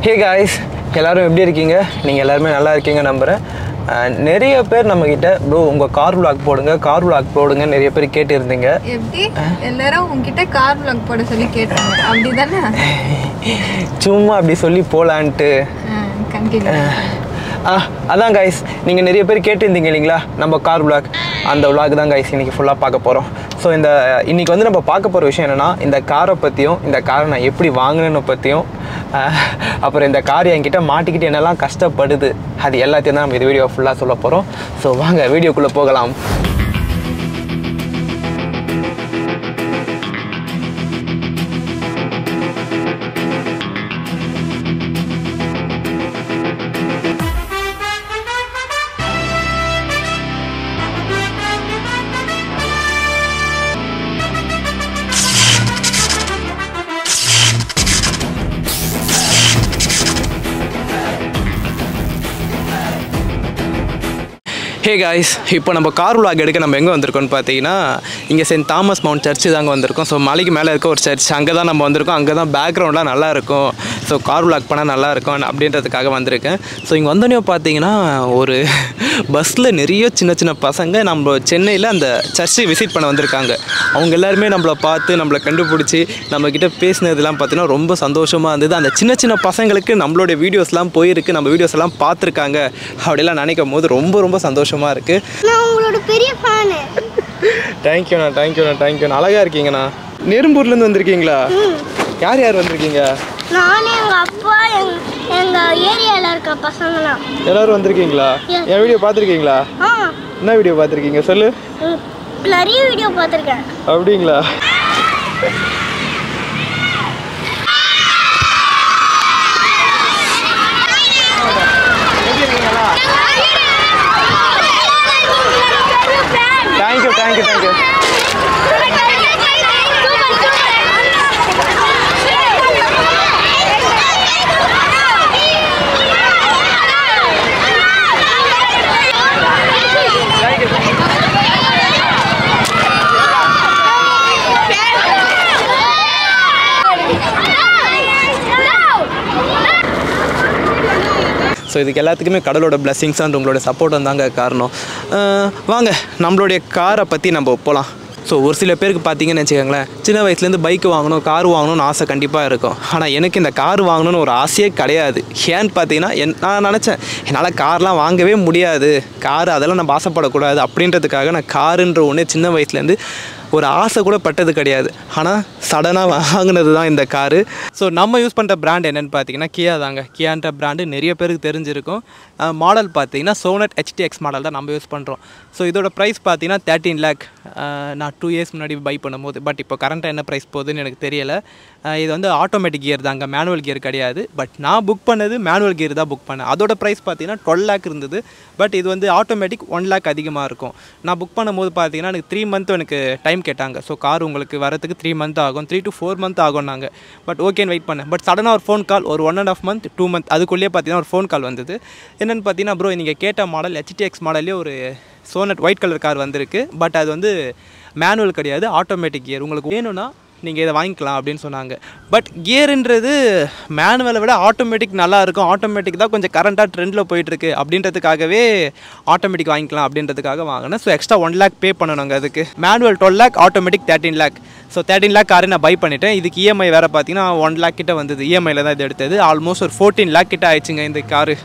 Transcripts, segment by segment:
Hey guys எல்லாரும் எப்படி இருக்கீங்க நீங்கள் எல்லாருமே நல்லா இருக்கீங்க நம்புகிறேன் அஹ், நிறைய பேர் நம்மக்கிட்ட ப்ரோ உங்கள் கார் vlog போடுங்க கார் vlog போடுங்க நிறைய பேர் கேட்டிருந்தீங்க எப்படி எல்லாரும் உங்ககிட்ட கார் vlog போட சொல்லி கேட்டாங்க அப்படிதானே சும்மா அப்படி சொல்லி போகலான்ட்டு கண்டினியூ ஆ அதான் கைஸ் நீங்கள் நிறைய பேர் கேட்டிருந்தீங்க இல்லைங்களா நம்ம கார் vlog அந்த vlog தான் கைஸ் இன்றைக்கி ஃபுல்லாக பார்க்க போகிறோம் ஸோ இந்த இன்றைக்கி வந்து நம்ம பார்க்க போகிற விஷயம் என்னென்னா இந்த காரை பற்றியும் இந்த காரை நான் எப்படி வாங்கினேன்னு பற்றியும் அப்புறம் இந்த கார் என்கிட்ட மாட்டிக்கிட்டு என்னெல்லாம் கஷ்டப்படுது அது எல்லாத்தையும் தான் நம்ம இந்த வீடியோ ஃபுல்லாக சொல்ல போகிறோம் ஸோ வாங்க வீடியோக்குள்ளே போகலாம் ஹே காய்ஸ் இப்போ நம்ம கார் vlog எடுக்க நம்ம எங்கே வந்திருக்கோம்னு பார்த்தீங்கன்னா இங்கே சென்ட் தாமஸ் மவுண்ட் சர்ச்சு தாங்க வந்திருக்கோம் ஸோ மலைக்கு மேலே இருக்க ஒரு சர்ச் அங்கே தான் நம்ம வந்திருக்கோம் அங்கே தான் பேக்ரவுண்ட்லாம் நல்லா இருக்கும் ஸோ கார் vlog பண்ணால் நல்லா இருக்கும் அப்படின்றதுக்காக வந்திருக்கேன் ஸோ இங்கே வந்தோடனே பார்த்தீங்கன்னா ஒரு பஸ்ஸில் நிறைய சின்ன சின்ன பசங்க நம்ம சென்னையில் அந்த சர்ச்சை விசிட் பண்ண வந்திருக்காங்க அவங்க எல்லாருமே நம்மளை பார்த்து நம்மளை கண்டுபிடிச்சி நம்மக்கிட்ட பேசினதுலாம் பார்த்தீங்கன்னா ரொம்ப சந்தோஷமாக இருந்தது அந்த சின்ன சின்ன பசங்களுக்கு நம்மளுடைய வீடியோஸ்லாம் போயிருக்கு நம்ம வீடியோஸ் எல்லாம் பார்த்துருக்காங்க அப்படிலாம் நினைக்கும் போது ரொம்ப ரொம்ப சந்தோஷமாக இருக்குது நான் உங்களோட பெரிய ஃபேனு தேங்க்யூண்ணா தேங்க்யூண்ணா தேங்க்யூண்ணா அழகாக இருக்கீங்கண்ணா நெரும்பூர்லேருந்து வந்திருக்கீங்களா யார் யார் வந்திருக்கீங்க நானே எங்கள் அப்பா எங் எங்கள் ஏரியாவில் இருக்க பசங்களாம் எல்லாரும் வந்திருக்கீங்களா Yes. என் வீடியோ பார்த்துருக்கீங்களா ஆ என்ன வீடியோ பார்த்துருக்கீங்க சொல்லு ம், நிறைய வீடியோ பார்த்துருக்கேன் அப்படிங்களா தேங்க்யூ தேங்க்யூ தேங்க்யூ ஸோ இதுக்கு எல்லாத்துக்குமே கடவுளோட blessings அண்ட் உங்களோட சப்போர்ட் வந்தாங்க காரணம் அஹ் வாங்க நம்மளுடைய காரை பற்றி நம்ம போகலாம் ஸோ ஒரு சில பேருக்கு பார்த்தீங்கன்னு வச்சுக்கோங்களேன் சின்ன வயசுலேருந்து பைக் வாங்கணும் கார் வாங்கணும்னு ஆசை கண்டிப்பாக இருக்கும் ஆனால் எனக்கு இந்த கார் வாங்கணும்னு ஒரு ஆசையே கிடையாது ஏன்னு பார்த்தீங்கன்னா என் நான் நினச்சேன் என்னால் கார்லாம் வாங்கவே முடியாது கார் அதெல்லாம் நம்ம ஆசைப்படக்கூடாது அப்படின்றதுக்காக நான் காருன்ற ஒன்று சின்ன வயசுலேருந்து ஒரு ஆசை கூட பட்டது கிடையாது ஆனால் சடனாக வாங்கினது தான் இந்த காரு ஸோ நம்ம யூஸ் பண்ணுற பிராண்ட் என்னென்னு பார்த்தீங்கன்னா கியா தாங்க கியான்ற பிராண்டு நிறைய பேருக்கு தெரிஞ்சிருக்கும் மாடல் பார்த்தீங்கன்னா சோனட் ஹெச்டிஎக்ஸ் மாடல் தான் நம்ம யூஸ் பண்ணுறோம் ஸோ இதோட ப்ரைஸ் பார்த்தீங்கன்னா தேர்ட்டீன் லேக் நான் டூ இயர்ஸ் முன்னாடி பை பண்ணும்போது பட் இப்போ கரண்ட்டாக என்ன ப்ரைஸ் போகுதுன்னு எனக்கு தெரியலை அஹ் இது வந்து ஆட்டோமேட்டிக் கியர் தாங்க மேனுவல் கியர் கிடையாது பட் நான் புக் பண்ணது மேனுவல் கியர் தான் புக் பண்ணேன் அதோட ப்ரைஸ் பார்த்தீங்கன்னா டுவெல் லேக் இருந்தது பட் இது வந்து ஆட்டோமேட்டிக் ஒன் லேக் அதிகமாக இருக்கும் நான் புக் பண்ணும்போது பார்த்தீங்கன்னா எனக்கு த்ரீ மந்த் எனக்கு டைம் கேட்டாங்க ஸோ கார் உங்களுக்கு வரதுக்கு த்ரீ மந்த் ஆகும் த்ரீ டு ஃபோர் மந்த் ஆகும்னாங்க பட் ஓகேன்னு வெயிட் பண்ணேன் பட் சடனாக ஒரு ஃபோன் கால் ஒரு one and half month two month அதுக்குள்ளேயே பார்த்தீங்கன்னா ஒரு ஃபோன் கால் வந்தது என்னென்னு பார்த்தீங்கன்னா ப்ரோ நீங்கள் கேட்ட மாடல் ஹெச்டிஎக்ஸ் மாடல்லே ஒரு சோனட் ஒயிட் கலர் கார் வந்திருக்கு பட் அது வந்து மேனுவல் கிடையாது ஆட்டோமேட்டிக் கியர் உங்களுக்கு வேணும்னா நீங்கள் இதை வாங்கிக்கலாம் அப்படின்னு சொன்னாங்க பட் கியருன்றது மேனுவலை விட ஆட்டோமேட்டிக் நல்லா இருக்கும் ஆட்டோமேட்டிக் தான் கொஞ்சம் கரண்ட்டாக ட்ரெண்டில் போயிட்டுருக்கு அப்படின்றதுக்காகவே ஆட்டோமேட்டிக் வாங்கிக்கலாம் அப்படின்றதுக்காக வாங்கினேன் so extra one lakh pay பண்ணணுங்க அதுக்கு manual twelve lakh automatic thirteen lakh so thirteen lakh காரை நான் பை பண்ணிட்டேன் இதுக்கு இஎம்ஐ வேறு பார்த்தீங்கன்னா ஒன் லேக் கிட்ட வந்தது இஎம்ஐயில் தான் இது எடுத்தது ஆல்மோஸ்ட் ஒரு ஃபோர்டீன் லேக் கிட்ட ஆயிடுச்சுங்க இந்த காரு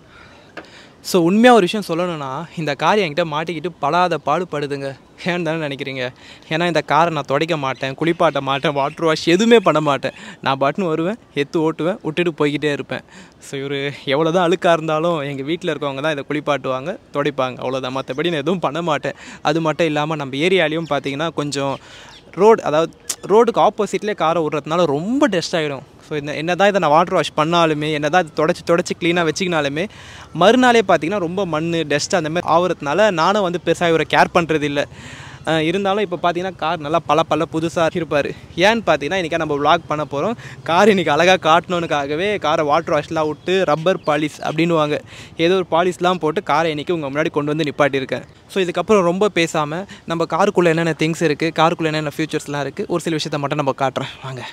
ஸோ உண்மையாக ஒரு விஷயம் சொல்லணும்னா இந்த கார் என்கிட்ட மாட்டிக்கிட்டு படாத பாடுபடுதுங்க ஏன்னு தானே நினைக்கிறீங்க ஏன்னா இந்த காரை நான் துடைக்க மாட்டேன் குளிப்பாட்ட மாட்டேன் வாட்டர் வாஷ் எதுவுமே பண்ண மாட்டேன் நான் பாட்டுன்னு வருவேன் எத்து ஓட்டுவேன் விட்டுட்டு போய்கிட்டே இருப்பேன் ஸோ இவர் எவ்வளோ தான் அழுக்காக இருந்தாலும் எங்கள் வீட்டில் இருக்கவங்க தான் இதை குளிப்பாட்டுவாங்க துடைப்பாங்க அவ்வளோதான் மற்றபடி நான் எதுவும் பண்ண மாட்டேன் அது மட்டும் இல்லாமல் நம்ம ஏரியாலையும் பார்த்தீங்கன்னா கொஞ்சம் ரோடு அதாவது ரோடுக்கு ஆப்போசிட்லேயே காரை விட்றதுனால ரொம்ப டஸ்ட் ஆகிடும் ஸோ இந்த என்ன தான் இதை நான் வாட்டர் வாஷ் பண்ணாலுமே என்ன தான் இது தொடச்சி தொடச்சி க்ளீனாக வச்சிக்கினாலுமே மறுநாளே பார்த்தீங்கன்னா ரொம்ப மண் டஸ்ட் அந்த மாதிரி ஆகுறதுனால நானும் வந்து பெருசாக இவரை கேர் பண்ணுறது இல்லை அஹ் இருந்தாலும் இப்போ பார்த்தீங்கன்னா கார் நல்லா பல பல புதுசாக இருப்பார் ஏன்னு பார்த்தீங்கன்னா இன்றைக்கி நம்ம vlog பண்ண போகிறோம் கார் இன்றைக்கி அழகாக காட்டணுனுக்காகவே காரை வாட்டர் வாஷ்லாம் விட்டு ரப்பர் பாலிஷ் அப்படின்னுவாங்க ஏதோ ஒரு பாலிஷ்லாம் போட்டு காரை இன்றைக்கி உங்கள் முன்னாடி கொண்டு வந்து நிப்பாட்டியிருக்கேன் ஸோ இதுக்கப்புறம் ரொம்ப பேசாமல் நம்ம காருக்குள்ளே என்னென்ன திங்ஸ் இருக்குது காருக்குள்ளே என்னென்ன ஃபியூச்சர்ஸ்லாம் இருக்குது ஒரு சில விஷயத்த மட்டும் நம்ம காட்டுறேன் வாங்க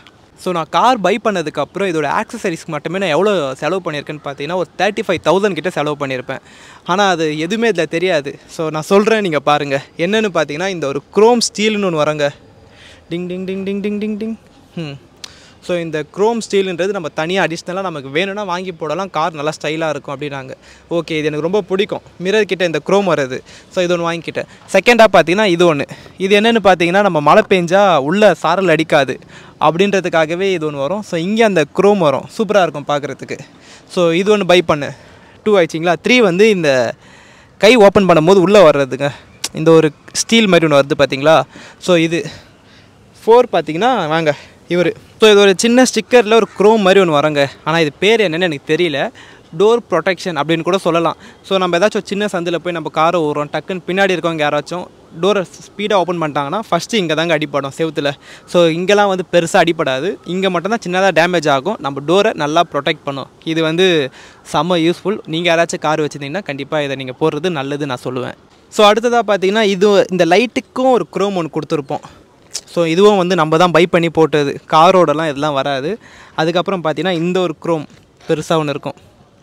ஸோ நான் கார் பை பண்ணதுக்கப்புறம் இதோட ஆக்சசரிஸ்க்கு மட்டுமே நான் எவ்வளோ செலவு பண்ணியிருக்கேன்னு பார்த்தீங்கன்னா ஒரு தேர்ட்டி ஃபைவ் தௌசண்ட் கிட்ட செலவு பண்ணியிருப்பேன் ஆனால் அது எதுவுமே இதில் தெரியாது ஸோ நான் சொல்கிறேன் நீங்கள் பாருங்கள் என்னென்னு பார்த்தீங்கன்னா இந்த ஒரு குரோம் ஸ்டீல்னு ஒன்று வரங்க டிங் டிங் டிங் டிங் டிங் டிங் டிங் ம் ஸோ இந்த குரோம் ஸ்டீலுன்றது நம்ம தனியாக அடிஷ்னலாக நமக்கு வேணும்னா வாங்கி போடலாம் கார் நல்லா ஸ்டைலாக இருக்கும் அப்படின்னாங்க ஓகே இது எனக்கு ரொம்ப பிடிக்கும் மிரர் கிட்ட இந்த குரோம் வருது ஸோ இது ஒன்று வாங்கிக்கிட்டேன் செகண்டாக பார்த்தீங்கன்னா இது ஒன்று இது என்னென்னு பார்த்தீங்கன்னா நம்ம மழை பெஞ்சா உள்ள சாரல் அடிக்காது அப்படின்றதுக்காகவே இது ஒன்று வரும் ஸோ இங்கே அந்த குரோம் வரும் சூப்பராக இருக்கும் பார்க்குறதுக்கு ஸோ இது ஒன்று பை பண்ணேன் டூ ஆயிடுச்சிங்களா த்ரீ வந்து இந்த கை ஓப்பன் பண்ணும்போது உள்ளே வர்றதுங்க இந்த ஒரு ஸ்டீல் மாதிரி ஒன்று வருது பார்த்தீங்களா ஸோ இது ஃபோர் பார்த்தீங்கன்னா வாங்க இவர் ஸோ இது ஒரு சின்ன ஸ்டிக்கரில் ஒரு க்ரோம் மாதிரி ஒன்று வரங்க ஆனால் இது பேர் என்னன்னு எனக்கு தெரியல டோர் ப்ரொடெக்ஷன் அப்படின்னு கூட சொல்லலாம் ஸோ நம்ம ஏதாச்சும் ஒரு சின்ன சந்தில் போய் நம்ம காரை ஓடுறோம் டக்குன்னு பின்னாடி இருக்கவங்க யாராச்சும் டோரை ஸ்பீடாக ஓப்பன் பண்ணிட்டாங்கன்னா ஃபஸ்ட்டு இங்கே தாங்க அடிப்படும் செவுத்தில் ஸோ இங்கெல்லாம் வந்து பெருசாக அடிப்படாது இங்கே மட்டும்தான் சின்னதாக டேமேஜ் ஆகும் நம்ம டோரை நல்லா ப்ரொடெக்ட் பண்ணும் இது வந்து செம்ம யூஸ்ஃபுல் நீங்கள் யாராச்சும் கார் வச்சுருந்தீங்கன்னா கண்டிப்பாக இதை நீங்கள் போடுறது நல்லது நான் சொல்லுவேன் ஸோ அடுத்ததாக பார்த்தீங்கன்னா இது இந்த லைட்டுக்கும் ஒரு குரோம் ஒன்று கொடுத்துருப்போம் ஸோ இதுவும் வந்து நம்ம தான் பை பண்ணி போட்டது காரோடலாம் இதெல்லாம் வராது அதுக்கப்புறம் பார்த்தீங்கன்னா இந்த ஒரு குரோம் பெருசாக ஒன்று இருக்கும்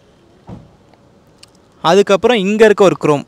அதுக்கப்புறம் இங்கே இருக்க ஒரு குரோம்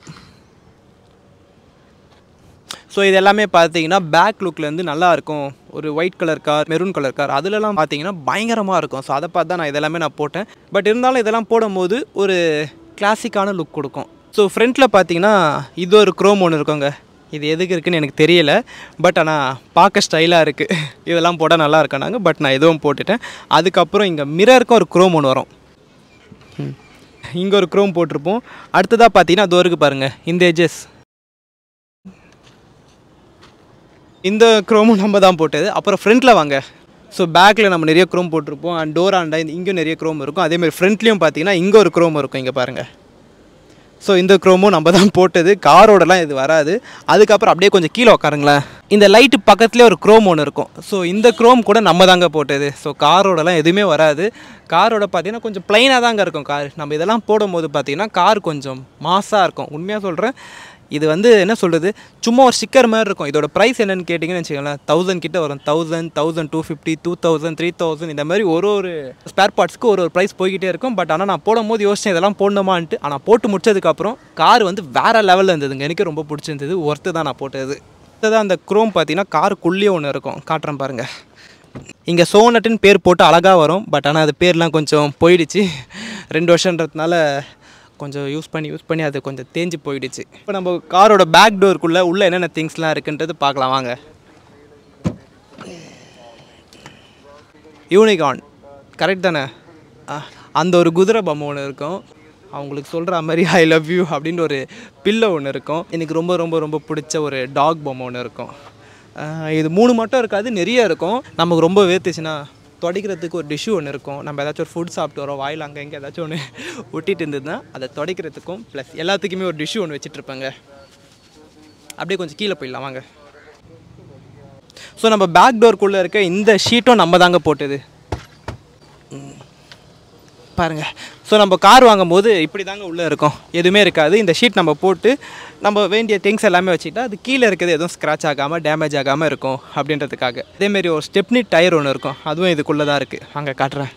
ஸோ இது எல்லாமே பார்த்தீங்கன்னா பேக் லுக்லேருந்து நல்லா இருக்கும் ஒரு white colour car maroon colour car அதுலலாம் பார்த்தீங்கன்னா பயங்கரமாக இருக்கும் ஸோ அதை பார்த்து தான் நான் இதெல்லாமே நான் போட்டேன் பட் இருந்தாலும் இதெல்லாம் போடும்போது ஒரு கிளாசிக்கான லுக் கொடுக்கும் ஸோ ஃப்ரண்ட்டில் பார்த்தீங்கன்னா இது ஒரு குரோம் ஒன்று இருக்குங்க இது எதுக்கு இருக்குன்னு எனக்கு தெரியல பட் ஆனால் பார்க்க ஸ்டைலாக இருக்குது இதெல்லாம் போட்டால் நல்லா இருக்கனாங்க பட் நான் எதுவும் போட்டுட்டேன் அதுக்கப்புறம் இங்கே மிரருக்கும் ஒரு குரோம் ஒன்று வரும் இங்கே ஒரு குரோம் போட்டிருப்போம் அடுத்ததாக பார்த்தீங்கன்னா அது இருக்கு பாருங்கள் இந்த எஜஸ் இந்த குரோமும் நம்ம தான் போட்டது அப்புறம் ஃப்ரண்ட்டில் வாங்க ஸோ பேக்கில் நம்ம நிறைய குரோம் போட்டிருப்போம் அண்ட் டோர் ஆண்டா இங்கேயும் நிறைய குரோம் இருக்கும் அதேமாதிரி ஃப்ரண்ட்லேயும் பார்த்தீங்கன்னா இங்கே ஒரு குரோம் இருக்கும் இங்கே பாருங்கள் ஸோ இந்த குரோமும் நம்ம தான் போட்டது காரோடலாம் இது வராது அதுக்கப்புறம் அப்படியே கொஞ்சம் கீழே உட்காருங்களேன் இந்த லைட்டு பக்கத்துலேயே ஒரு குரோம் ஒன்று இருக்கும் ஸோ இந்த குரோம் கூட நம்ம தாங்க போட்டது ஸோ காரோடலாம் எதுவுமே வராது காரோட பார்த்தீங்கன்னா கொஞ்சம் ப்ளைனாக தாங்க இருக்கும் கார் நம்ம இதெல்லாம் போடும்போது பார்த்தீங்கன்னா கார் கொஞ்சம் மாஸாக இருக்கும் உண்மையாக சொல்கிறேன் இது வந்து என்ன சொல்கிறது சும்மா ஒரு ஸ்டிக்கர் மாதிரி இருக்கும் இதோட ப்ரைஸ் என்னன்னு கேட்டிங்கன்னு வச்சுக்கோங்களேன் தௌசண்ட் கிட்ட வரும் thousand thousand two fifty two thousand three thousand இந்த மாதிரி ஒரு ஒரு ஸ்பேர் பார்ட்ஸ்க்கு ஒரு ஒரு ப்ரைஸ் போய்கிட்டே இருக்கும் பட் ஆனால் நான் போடும்போது யோசிச்சேன் இதெல்லாம் போடணுமான்ட்டு ஆனால் போட்டு முடிச்சதுக்கப்புறம் கார் வந்து வேறு லெவலில் இருந்ததுங்க எனக்கு ரொம்ப பிடிச்சிருந்தது ஒர்த்து தான் நான் போட்டது அடுத்ததான் அந்த குரோம் பார்த்தீங்கன்னா காருக்குள்ளேயே ஒன்று இருக்கும் காட்டுறேன் பாருங்கள் இங்கே சோனட்டுன்னு பேர் போட்டு அழகாக வரும் பட் ஆனால் அது பேர்லாம் கொஞ்சம் போயிடுச்சு ரெண்டு வருஷன்றதுனால கொஞ்சம் யூஸ் பண்ணி யூஸ் பண்ணி அது கொஞ்சம் தேஞ்சு போயிடுச்சு இப்போ நம்ம காரோட பேக் டோருக்குள்ளே உள்ளே என்னென்ன திங்ஸ்லாம் இருக்குன்றது பார்க்கலாம் வாங்க யூனிகான் கரெக்ட் தானே ஆ, அந்த ஒரு குதிரை பொம்மை ஒன்று இருக்கும் அவங்களுக்கு சொல்கிற மாதிரி ஐ லவ் யூ அப்படின்னு ஒரு பில்லை ஒன்று இருக்கும் எனக்கு ரொம்ப ரொம்ப ரொம்ப பிடிச்ச ஒரு டாக் பொம்மை ஒன்று இருக்கும் ஆ, இது மூணு மட்டும் இருக்காது நிறைய இருக்கும் நமக்கு ரொம்ப வேர்த்துச்சுன்னா துடைக்கிறதுக்கு ஒரு டிஷ்யூ ஒன்று இருக்கும் நம்ம ஏதாச்சும் ஒரு ஃபுட் சாப்பிட்டு வரோம் வாயில் அங்கே இங்கே ஏதாச்சும் ஒன்று ஒட்டிட்டு இருந்ததுன்னா அதை துடைக்கிறதுக்கும் ப்ளஸ் எல்லாத்துக்குமே ஒரு டிஷ்யூ ஒன்று வச்சுட்ருப்பாங்க அப்படியே கொஞ்சம் கீழே போயிடலாம் வாங்க ஸோ நம்ம பேக் டோர்க்குள்ளே இருக்க இந்த ஷீட்டும் நம்ம தாங்க போட்டது ம். பாருங்க ஸோ நம்ம கார் வாங்கும்போது இப்படி தாங்க உள்ளே இருக்கும் எதுவுமே இருக்காது இந்த ஷீட் நம்ம போட்டு நம்ம வேண்டிய திங்ஸ் எல்லாமே வச்சுக்கிட்டா அது கீழே இருக்கிறது எதுவும் ஸ்க்ராட்ச் ஆகாமல் டேமேஜ் ஆகாமல் இருக்கும் அப்படின்றதுக்காக அதேமாரி ஒரு ஸ்டெப்னி டயர் ஒன்று இருக்கும் அதுவும் இதுக்குள்ளே தான் இருக்குது அங்கே காட்டுறேன்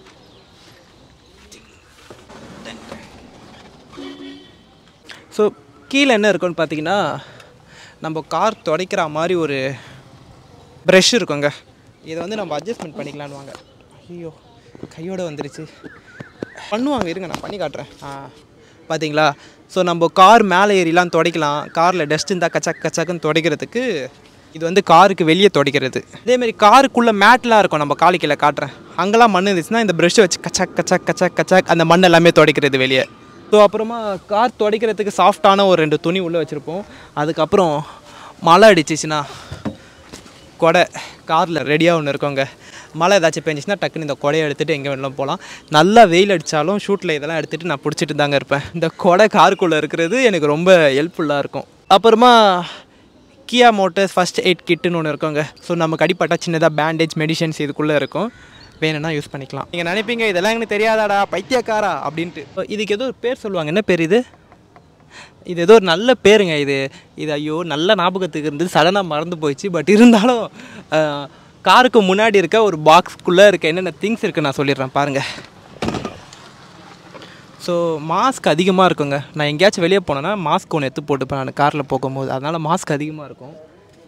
ஸோ கீழே என்ன இருக்குன்னு பார்த்தீங்கன்னா நம்ம கார் துடைக்கிற மாதிரி ஒரு ப்ரஷ் இருக்குங்க இதை வந்து நம்ம அட்ஜஸ்ட்மெண்ட் பண்ணிக்கலான்னு வாங்க ஐயோ கையோட வந்துருச்சு பண்ணுவாங்க இருங்க நான் பண்ணி காட்டுறேன் ஆ பார்த்தீங்களா ஸோ நம்ம கார் மேலே ஏறிலாம் துடைக்கலாம் காரில் டஸ்ட் இருந்தால் கச்சக் கச்சக்குன்னு துடைக்கிறதுக்கு இது வந்து காருக்கு வெளியே துடைக்கிறது இதேமாரி காருக்குள்ளே மேட்லாம் இருக்கும் நம்ம காலி கீழே காட்டுறேன் அங்கெல்லாம் மண் இருந்துச்சுன்னா இந்த ப்ரஷ்ஷை வச்சு கச்சக் கச்சக் கச்சக் கச்சக் அந்த மண் எல்லாமே துடைக்கிறது வெளியே ஸோ அப்புறமா கார் துடைக்கிறதுக்கு சாஃப்டான ஒரு ரெண்டு துணி உள்ளே வச்சுருப்போம் அதுக்கப்புறம் மழை அடிச்சிச்சுன்னா கொடை காரில் ரெடியாக ஒன்று இருக்கோங்க மழை ஏதாச்சும் பெஞ்சிச்சுன்னா டக்குன்னு இந்த கொடையை எடுத்துகிட்டு எங்கே வேணாலும் போகலாம் நல்லா வெயில் அடித்தாலும் ஷூட்டில் இதெல்லாம் எடுத்துகிட்டு நான் பிடிச்சிட்டு தாங்க இருப்பேன் இந்த கொடை காருக்குள்ளே இருக்கிறது எனக்கு ரொம்ப ஹெல்ப்ஃபுல்லாக இருக்கும் அப்புறமா கியா மோட்டர்ஸ் ஃபஸ்ட் எய்ட் கிட்டுன்னு ஒன்று இருக்குங்க ஸோ நமக்கு அடிப்பட்டா சின்னதாக பேண்டேஜ் மெடிசன்ஸ் இதுக்குள்ளே இருக்கும் வேணும்னா யூஸ் பண்ணிக்கலாம் நீங்கள் நினைப்பீங்க இதெல்லாம் எனக்கு தெரியாதாடா பைத்தியக்காரா அப்படின்ட்டு இதுக்கு ஏதோ ஒரு பேர் சொல்லுவாங்க என்ன பேர் இது இது ஏதோ ஒரு நல்ல பேருங்க இது இது ஐயோ நல்ல ஞாபகத்துக்கு இருந்தது சடனாக மறந்து போயிடுச்சு பட் இருந்தாலும் காருக்கு முன்னாடி இருக்க ஒரு பாக்ஸ்க்குள்ளே இருக்க என்னென்ன திங்ஸ் இருக்குது நான் சொல்லிடுறேன் பாருங்கள் ஸோ மாஸ்க் அதிகமாக இருக்குங்க நான் எங்கேயாச்சும் வெளியே போனேன்னா மாஸ்க் ஒன்று எடுத்து போட்டுப்பேன் நான் காரில் போகும்போது அதனால் மாஸ்க் அதிகமாக இருக்கும்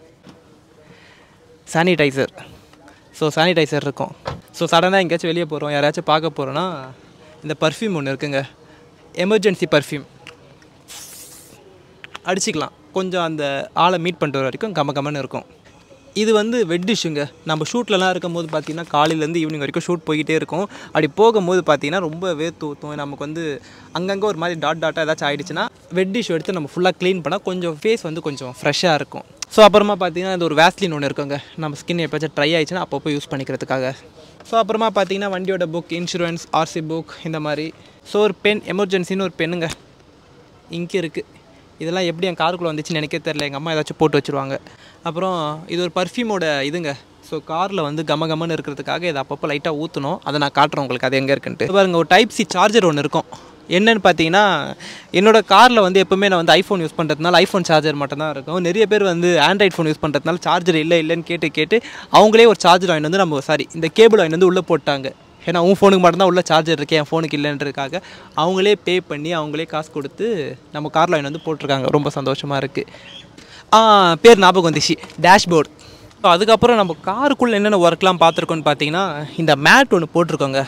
சானிடைசர் ஸோ சானிடைசர் இருக்கும் ஸோ சடனாக எங்கேயாச்சும் வெளியே போகிறோம் யாராச்சும் பார்க்க போகிறோன்னா இந்த பர்ஃப்யூம் ஒன்று இருக்குங்க எமர்ஜென்சி பர்ஃப்யூம் அடிச்சுக்கலாம் கொஞ்சம் அந்த ஆளை மீட் பண்ணிட்டு வர வரைக்கும் கம கமன்னு இருக்கும் இது வந்து வெட் டிஷ்ஷுங்க நம்ம ஷூட்லலாம் இருக்கும்போது பார்த்தீங்கன்னா காலையிலேருந்து ஈவினிங் வரைக்கும் ஷூட் போய்கிட்டே இருக்கும் அப்படி போகும்போது பார்த்தீங்கன்னா ரொம்ப வேர்த்து ஊற்றும் நமக்கு வந்து அங்கங்கே ஒரு மாதிரி டாட் டாட்டாக ஏதாச்சும் ஆயிடுச்சுன்னா வெட் டிஷ் எடுத்து நம்ம ஃபுல்லாக க்ளீன் பண்ணால் கொஞ்சம் ஃபேஸ் வந்து கொஞ்சம் ஃப்ரெஷ்ஷாக இருக்கும் ஸோ அப்புறமா பார்த்தீங்கன்னா இது ஒரு வேஸ்லின் ஒன்று இருக்குங்க நம்ம ஸ்கின் எப்போச்சும் ட்ரை ஆயிடுச்சுன்னா அப்பப்போ யூஸ் பண்ணிக்கிறதுக்காக ஸோ அப்புறமா பார்த்தீங்கன்னா வண்டியோட புக் இன்சூரன்ஸ் ஆர்சி புக் இந்த மாதிரி ஸோ ஒரு பென் எமர்ஜென்சின்னு ஒரு பெண்ணுங்க இங்கே இருக்குது இதெல்லாம் எப்படி என் காருக்குள்ளே வந்துச்சுன்னு எனக்கே தெரில எங்கள் அம்மா ஏதாச்சும் போட்டு வச்சுருவாங்க அப்புறம் இது ஒரு பர்ஃப்யூமோட இதுங்க ஸோ காரில் வந்து கம கமன்னு இருக்கிறதுக்காக இதை அப்பப்போ லைட்டாக ஊற்றணும் அதை நான் காட்டுறேன் உங்களுக்கு அது எங்கே இருக்குன்ட்டு பாருங்க ஒரு டைப் சி சார்ஜர் ஒன்று இருக்கும் என்னன்னு பார்த்தீங்கன்னா என்னோட காரில் வந்து எப்போவுமே நான் வந்து ஐஃபோன் யூஸ் பண்ணுறதுனால ஐஃபோன் சார்ஜர் மட்டும்தான் இருக்கும் நிறைய பேர் வந்து ஆண்ட்ராய்ட் ஃபோன் யூஸ் பண்ணுறதுனால சார்ஜர் இல்லை இல்லைன்னு கேட்டு கேட்டு அவங்களே ஒரு சார்ஜர் வாங்கிட்டு வந்து நம்ம சாரி இந்த கேபிள் வாங்கிட்டு வந்து உள்ளே போட்டாங்க ஏன்னா உன் ஃபோனுக்கு மட்டும்தான் உள்ள சார்ஜர் இருக்கு என் ஃபோனுக்கு இல்லைன்றதுக்காக அவங்களே பே பண்ணி அவங்களே காசு கொடுத்து நம்ம காரில் வாங்கி வந்து போட்டிருக்காங்க ரொம்ப சந்தோஷமாக இருக்குது ஆ பேர் ஞாபகம் வந்துச்சு டேஷ்போர்ட் ஸோ அதுக்கப்புறம் நம்ம காருக்குள்ளே என்னென்ன ஒர்க்லாம் பார்த்துருக்கோன்னு பார்த்தீங்கன்னா இந்த மேட் ஒன்று போட்டிருக்கோங்க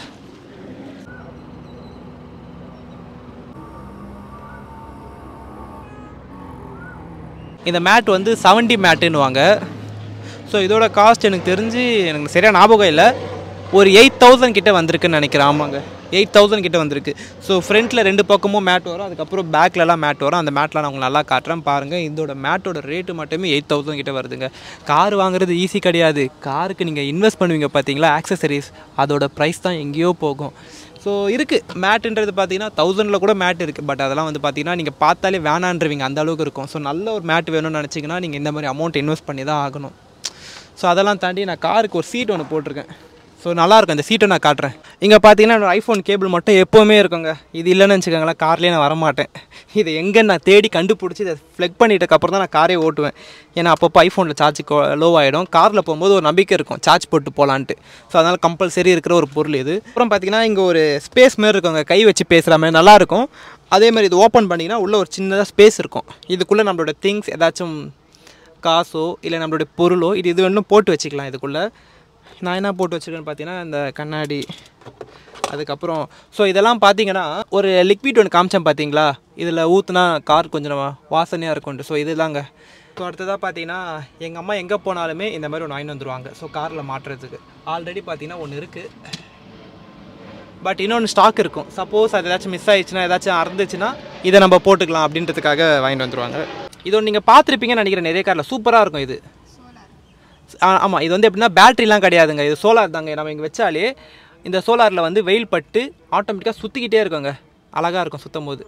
இந்த மேட் வந்து செவன்டி மேட்டுன்னுவாங்க ஸோ இதோட காஸ்ட் எனக்கு தெரிஞ்சு எனக்கு சரியாக ஞாபகம் இல்லை ஒரு எயிட் தௌசண்ட் கிட்ட வந்திருக்குன்னு நினைக்கிறேன் ஆமாங்க எயிட் தௌசண்ட் கிட்ட வந்திருக்கு ஸோ ஃப்ரண்ட்டில் ரெண்டு பக்கமும் மேட் வரும் அதுக்கப்புறம் பேக்லலாம் மேட் வரும் அந்த மேட்லாம் நான் உங்களுக்கு நல்லா காட்டுறேன் பாருங்கள் இதோட மேட்டோட ரேட்டு மட்டுமே எயிட் தௌசண்ட் கிட்ட வருதுங்க கார் வாங்குறது ஈஸி கிடையாது காருக்கு நீங்கள் இன்வெஸ்ட் பண்ணுவீங்க பார்த்தீங்களா ஆக்சசரிஸ் அதோட ப்ரைஸ் தான் எங்கேயோ போகும் ஸோ இருக்குது மேட்டுன்றது பார்த்தீங்கன்னா தௌசண்டில் கூட மேட் இருக்குது பட் அதெல்லாம் வந்து பார்த்தீங்கன்னா நீங்கள் பார்த்தாலே வேணான்றவீங்க அந்த அளவுக்கு இருக்கும் ஸோ நல்ல ஒரு மேட் வேணும்னு நினச்சிங்கன்னா நீங்கள் இந்த மாதிரி அமௌண்ட் இன்வெஸ்ட் பண்ணி தான் ஆகணும் ஸோ அதெல்லாம் தாண்டி நான் காருக்கு ஒரு சீட் ஒன்று போட்டிருக்கேன் ஸோ நல்லாயிருக்கும் இந்த சீட்டை நான் காட்டுறேன் இங்கே பார்த்தீங்கன்னா என்னோட ஐஃபோன் கேபிள் மட்டும் எப்போவுமே இருக்குங்க இது இல்லைன்னு வச்சுக்கோங்களேன் கார்லேயே நான் வரமாட்டேன் இதை எங்கே நான் தேடி கண்டுபிடிச்சி இதை ஃப்ளெக் பண்ணிட்டதுக்கப்புறம் தான் நான் காரே ஓட்டுவேன் ஏன்னா அப்பப்போ ஐஃபோனில் சார்ஜ் லோ ஆகிடும் காரில் போகும்போது ஒரு நம்பிக்கை இருக்கும் சார்ஜ் போட்டு போகலான்ட்டு ஸோ அதனால் கம்பல்சரி இருக்கிற ஒரு பொருள் இது அப்புறம் பார்த்தீங்கன்னா இங்கே ஒரு ஸ்பேஸ் மாதிரி இருக்குங்க கை வச்சு பேசுகிற மாதிரி நல்லாயிருக்கும் அதே மாதிரி இது ஓப்பன் பண்ணிங்கன்னா உள்ளே ஒரு சின்னதாக ஸ்பேஸ் இருக்கும் இதுக்குள்ளே நம்மளோட திங்ஸ் ஏதாச்சும் காசோ இல்லை நம்மளுடைய பொருளோ இது இது வேணும் போட்டு வச்சுக்கலாம் இதுக்குள்ளே நான் என்ன போட்டு வச்சுருக்கேன்னு பார்த்தீங்கன்னா இந்த கண்ணாடி அதுக்கப்புறம் ஸோ இதெல்லாம் பார்த்தீங்கன்னா ஒரு லிக்விட் ஒன்று காமிச்சேன் பார்த்தீங்களா இதில் ஊற்றுனா கார் கொஞ்சம் நம்ம வாசனையாக இருக்கும்ட்டு ஸோ இதுதாங்க ஸோ அடுத்ததாக பார்த்தீங்கன்னா எங்கள் அம்மா எங்கே போனாலுமே இந்த மாதிரி ஒன்று வாங்கிட்டு வந்துருவாங்க ஸோ காரில் மாட்டுறதுக்கு ஆல்ரெடி பார்த்தீங்கன்னா ஒன்று இருக்குது பட் இன்னொன்று ஸ்டாக் இருக்கும் சப்போஸ் அது ஏதாச்சும் மிஸ் ஆயிடுச்சுன்னா ஏதாச்சும் அறந்துச்சுன்னா இதை நம்ம போட்டுக்கலாம் அப்படின்றதுக்காக வாங்கிட்டு வந்துருவாங்க இது ஒன்று நீங்கள் பார்த்துருப்பீங்கன்னு நினைக்கிறேன் நிறைய காரில் சூப்பராக இருக்கும் இது ஆமாம் இது வந்து எப்படின்னா பேட்டரிலாம் கிடையாதுங்க இது சோலார் தாங்க நம்ம இங்கே வச்சாலே இந்த சோலாரில் வந்து வெயில் பட்டு ஆட்டோமேட்டிக்காக சுற்றிக்கிட்டே இருக்குங்க அழகாக இருக்கும் சுற்றும் போது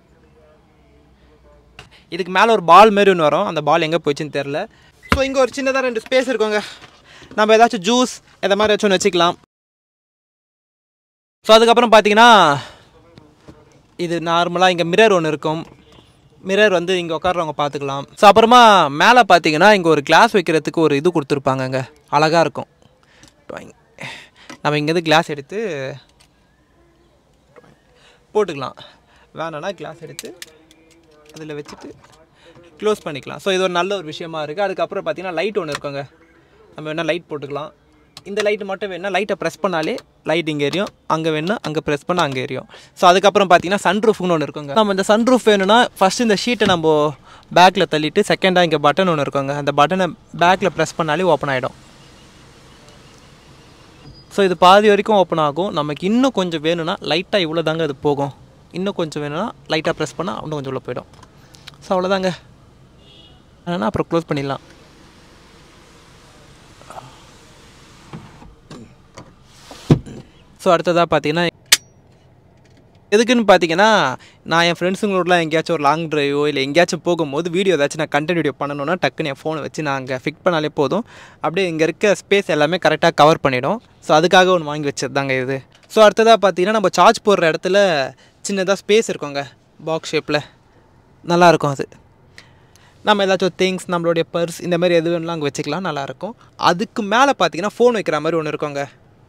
இதுக்கு மேலே ஒரு பால் மாரி ஒன்று வரும் அந்த பால் எங்கே போச்சுன்னு தெரில ஸோ இங்கே ஒரு சின்னதாக ரெண்டு ஸ்பேஸ் இருக்குங்க நம்ம ஏதாச்சும் ஜூஸ் எதை மாதிரி ஏதாச்சும் ஒன்று வச்சுக்கலாம் ஸோ அதுக்கப்புறம் பார்த்தீங்கன்னா இது நார்மலாக இங்கே மிரர் ஒன்று இருக்கும் மிரர் வந்து இங்கே உட்கார்றவங்க பார்த்துக்கலாம் ஸோ அப்புறமா மேலே பார்த்தீங்கன்னா இங்கே ஒரு கிளாஸ் வைக்கிறதுக்கு ஒரு இது கொடுத்துருப்பாங்கங்க அழகாக இருக்கும் Drawing. நம்ம இங்கேருந்து கிளாஸ் எடுத்து போட்டுக்கலாம் வேணான்னா கிளாஸ் எடுத்து அதில் வச்சுட்டு க்ளோஸ் பண்ணிக்கலாம் ஸோ இது ஒரு நல்ல ஒரு விஷயமா இருக்குது அதுக்கப்புறம் பார்த்தீங்கன்னா லைட் ஒன்று இருக்குங்க நம்ம வேணால் லைட் போட்டுக்கலாம் இந்த லைட் மட்டும் வேணால் லைட்டை ப்ரெஸ் பண்ணாலே லைட் இங்கே எரியும் அங்கே வேணும்னா அங்கே ப்ரெஸ் பண்ணால் அங்கே எரியும் ஸோ அதுக்கப்புறம் பார்த்தீங்கன்னா சன்ரூஃப்னு ஒன்று இருக்குங்க நம்ம இந்த சன்ரூஃப் வேணும்னா ஃபஸ்ட்டு இந்த ஷீட்டை நம்ம பேக்கில் தள்ளிட்டு செகண்டாக இங்கே பட்டன் ஒன்று இருக்குங்க அந்த பட்டனை பேக்கில் ப்ரெஸ் பண்ணாலே ஓப்பன் ஆகிடும் ஸோ இது பாதி வரைக்கும் ஓப்பன் ஆகும் நமக்கு இன்னும் கொஞ்சம் வேணும்னா லைட்டாக இவ்வளோ தாங்க அது போகும் இன்னும் கொஞ்சம் வேணும்னா லைட்டாக ப்ரெஸ் பண்ணால் இன்னும் கொஞ்சம் உள்ள போயிடும் ஸோ அவ்வளோதாங்க ஆனால் அப்புறம் க்ளோஸ் பண்ணிடலாம் ஸோ அடுத்ததாக பார்த்தீங்கன்னா எதுக்குன்னு பார்த்தீங்கன்னா நான் என் ஃப்ரெண்ட்ஸுங்களோடலாம் எங்கேயாச்சும் ஒரு லாங் டிரைவோ இல்லை எங்கேயாச்சும் போகும்போது வீடியோ ஏதாச்சும் நான் கண்டென்ட் வீடியோ பண்ணணும்னா டக்குன்னு என் ஃபோனை வச்சு நான் அங்கே ஃபிக் பண்ணாலே போதும் அப்படியே இங்கே இருக்க ஸ்பேஸ் எல்லாமே கரெக்டாக கவர் பண்ணிடும் ஸோ அதுக்காக ஒன்று வாங்கி வச்சது தாங்க இது ஸோ அடுத்ததாக பார்த்தீங்கன்னா நம்ம சார்ஜ் போடுற இடத்துல சின்னதாக ஸ்பேஸ் இருக்குங்க பாக்ஸ் ஷேப்பில் நல்லாயிருக்கும் அது நம்ம ஏதாச்சும் திங்ஸ் நம்மளுடைய பர்ஸ் இந்த மாதிரி எது வேணாலும் அங்கே வச்சுக்கலாம் நல்லாயிருக்கும் அதுக்கு மேலே பார்த்தீங்கன்னா ஃபோன் வைக்கிற மாதிரி ஒன்று இருக்குங்க